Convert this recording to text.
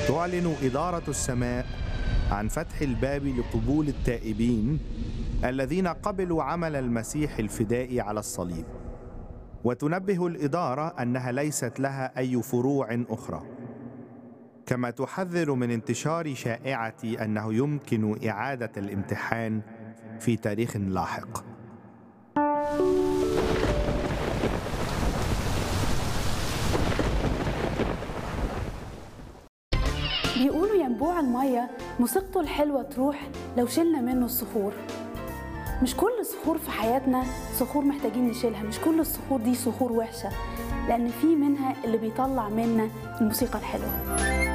تعلن إدارة السماء عن فتح الباب لقبول التائبين الذين قبلوا عمل المسيح الفدائي على الصليب وتنبه الإدارة أنها ليست لها أي فروع أخرى كما تحذر من انتشار شائعة أنه يمكن إعادة الامتحان في تاريخ لاحق بيقولوا ينبوع المية موسيقته الحلوة تروح لو شلنا منه الصخور مش كل الصخور في حياتنا صخور محتاجين نشيلها مش كل الصخور دي صخور وحشة لأن في منها اللي بيطلع منا الموسيقى الحلوة